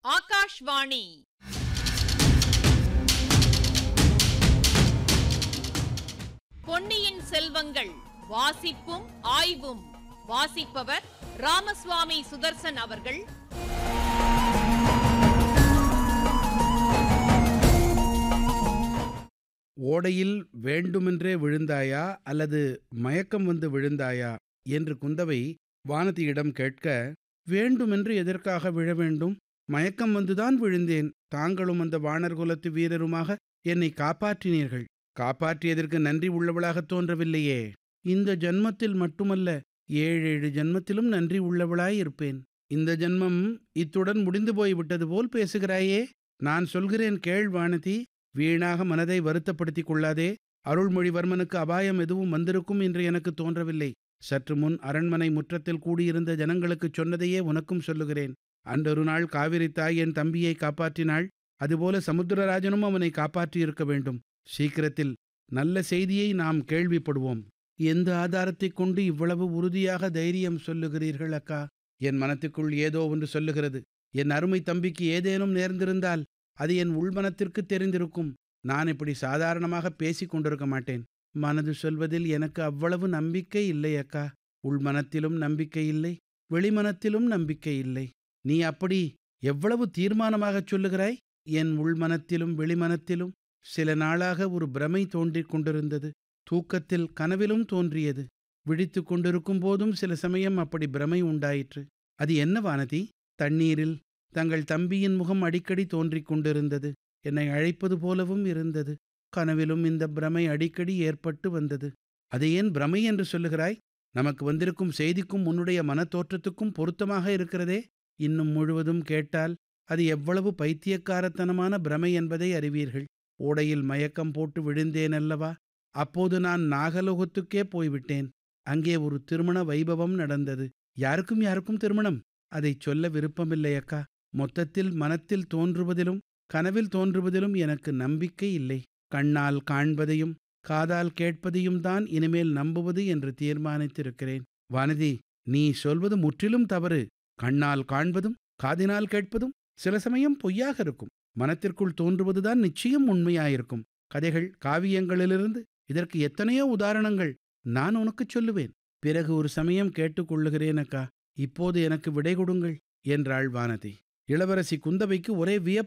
ஆகாஷ்வாணி பொன்னியின் செல்வங்கள் வாசிப்பும் ஆய்வும் வாசிப்பவர் ராமசுவாமி சுதர்சன் அவர்கள் ஓடையில் வேண்டுமென்றே விழுந்தாயா அல்லது மயக்கம் வந்து விழுந்தாயா என்று குந்தவை வானதியிடம் கேட்க வேண்டுமென்று எதற்காக விழ வேண்டும் மயக்கம் வந்துதான் விழுந்தேன் தாங்களும் அந்த வானர் குலத்து வீரருமாக என்னை காப்பாற்றினீர்கள் காப்பாற்றியதற்கு நன்றி உள்ளவளாகத் தோன்றவில்லையே இந்த ஜன்மத்தில் மட்டுமல்ல ஏழேழு ஜன்மத்திலும் நன்றி உள்ளவளாய் இருப்பேன் இந்த ஜன்மம் இத்துடன் முடிந்து போய்விட்டது போல் பேசுகிறாயே நான் சொல்கிறேன் கேள் வானதி வீணாக மனதை வருத்தப்படுத்திக் கொள்ளாதே அருள்மொழிவர்மனுக்கு அபாயம் எதுவும் வந்திருக்கும் என்று எனக்கு தோன்றவில்லை சற்று முன் அரண்மனை முற்றத்தில் கூடியிருந்த ஜனங்களுக்குச் சொன்னதையே உனக்கும் சொல்லுகிறேன் அன்றொரு நாள் காவிரி தாய் என் தம்பியை காப்பாற்றினாள் அதுபோல சமுத்திரராஜனும் அவனை காப்பாற்றியிருக்க வேண்டும் சீக்கிரத்தில் நல்ல செய்தியை நாம் கேள்விப்படுவோம் எந்த ஆதாரத்தைக் கொண்டு இவ்வளவு உறுதியாக தைரியம் சொல்லுகிறீர்கள் அக்கா என் மனத்துக்குள் ஏதோ ஒன்று சொல்லுகிறது என் அருமை தம்பிக்கு ஏதேனும் நேர்ந்திருந்தால் அது என் உள்மனத்திற்கு தெரிந்திருக்கும் நான் இப்படி சாதாரணமாக பேசிக் கொண்டிருக்க மாட்டேன் மனது சொல்வதில் எனக்கு அவ்வளவு நம்பிக்கை இல்லை அக்கா உள்மனத்திலும் நம்பிக்கை இல்லை வெளிமனத்திலும் நம்பிக்கை இல்லை நீ அப்படி எவ்வளவு தீர்மானமாகச் சொல்லுகிறாய் என் உள்மனத்திலும் வெளிமனத்திலும் சில நாளாக ஒரு பிரமை தோன்றிக் கொண்டிருந்தது தூக்கத்தில் கனவிலும் தோன்றியது விழித்து கொண்டிருக்கும் போதும் சில சமயம் அப்படி பிரமை உண்டாயிற்று அது என்ன வானதி தண்ணீரில் தங்கள் தம்பியின் முகம் அடிக்கடி தோன்றிக் கொண்டிருந்தது என்னை அழைப்பது போலவும் இருந்தது கனவிலும் இந்த பிரமை அடிக்கடி ஏற்பட்டு வந்தது அதை ஏன் பிரமை என்று சொல்லுகிறாய் நமக்கு வந்திருக்கும் செய்திக்கும் உன்னுடைய மனத்தோற்றத்துக்கும் பொருத்தமாக இருக்கிறதே இன்னும் முழுவதும் கேட்டால் அது எவ்வளவு பைத்தியக்காரத்தனமான பிரமை என்பதை அறிவீர்கள் ஓடையில் மயக்கம் போட்டு விழுந்தேன் அல்லவா அப்போது நான் நாகலோகத்துக்கே போய்விட்டேன் அங்கே ஒரு திருமண வைபவம் நடந்தது யாருக்கும் யாருக்கும் திருமணம் அதைச் சொல்ல விருப்பமில்லை அக்கா மொத்தத்தில் மனத்தில் தோன்றுவதிலும் கனவில் தோன்றுவதிலும் எனக்கு நம்பிக்கை இல்லை கண்ணால் காண்பதையும் காதால் கேட்பதையும் தான் இனிமேல் நம்புவது என்று தீர்மானித்திருக்கிறேன் வானதி நீ சொல்வது முற்றிலும் தவறு கண்ணால் காண்பதும் காதினால் கேட்பதும் சில சமயம் பொய்யாக இருக்கும் மனத்திற்குள் தோன்றுவதுதான் நிச்சயம் உண்மையாயிருக்கும் கதைகள் காவியங்களிலிருந்து இதற்கு எத்தனையோ உதாரணங்கள் நான் உனக்குச் சொல்லுவேன் பிறகு ஒரு சமயம் கேட்டுக்கொள்ளுகிறேன் அக்கா இப்போது எனக்கு விடை கொடுங்கள் என்றாள் வானதி இளவரசி குந்தவைக்கு ஒரே வியப்பு